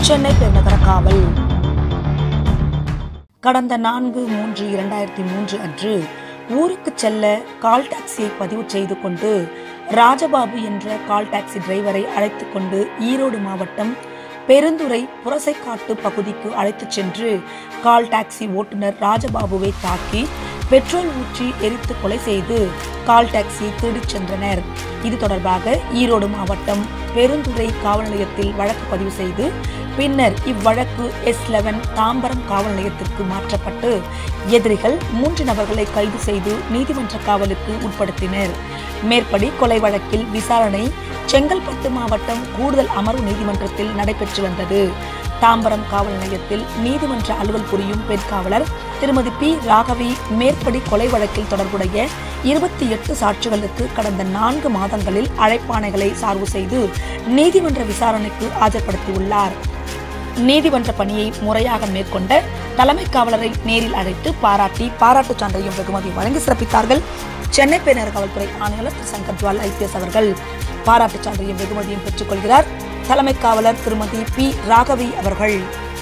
சென்னை பெருநகர காவல் கடந்த நான்கு மூன்று இரண்டாயிரத்தி மூன்று அன்று ஊருக்கு செல்ல கால் டாக்ஸியை பதிவு செய்து கொண்டு ராஜபாபு என்ற கால் டாக்ஸி டிரைவரை அழைத்துக் கொண்டு ஈரோடு மாவட்டம் பெருந்துறை புரசைக்காட்டு பகுதிக்கு அழைத்துச் சென்று கால் டாக்ஸி ஓட்டுநர் ராஜபாபுவை தாக்கி பெட்ரோல் ஊற்றி எரித்து கொலை செய்து கால் டாக்ஸி திருடிச் சென்றனர் இது தொடர்பாக ஈரோடு மாவட்டம் பெருந்துறை காவல் நிலையத்தில் வழக்கு பதிவு செய்து பின்னர் இவ்வழக்கு எஸ் லெவன் தாம்பரம் காவல் நிலையத்திற்கு மாற்றப்பட்டு எதிரிகள் மூன்று நபர்களை கைது செய்து நீதிமன்ற காவலுக்கு உட்படுத்தினர் மேற்படி கொலை வழக்கில் விசாரணை செங்கல்பட்டு மாவட்டம் கூடுதல் அமர்வு நீதிமன்றத்தில் நடைபெற்று வந்தது தாம்பரம் காவல் நிலையத்தில் நீதிமன்ற அலுவல் புரியும் பெண் காவலர் திருமதி பி ராகவி மேற்படி கொலை வழக்கில் தொடர்புடைய இருபத்தி எட்டு சாட்சிகளுக்கு கடந்த நான்கு மாதங்களில் அழைப்பாணைகளை சார்பு செய்து நீதிமன்ற விசாரணைக்கு ஆஜர்படுத்தியுள்ளார் நீதிமன்ற பணியை முறையாக மேற்கொண்ட தலைமை காவலரை நேரில் அழைத்து பாராட்டி பாராட்டுச் சான்றையும் வெகுமதி வழங்கி சிறப்பித்தார்கள் சென்னை பெருநகர காவல்துறை ஆணையாளர் திரு சங்கர் ஜுவால் ஐபிஎஸ் அவர்கள் பாராட்டுச் சான்றையும் வெகுமதியும் பெற்றுக்கொள்கிறார் தலைமை காவலர் திருமதி பி ராகவி அவர்கள்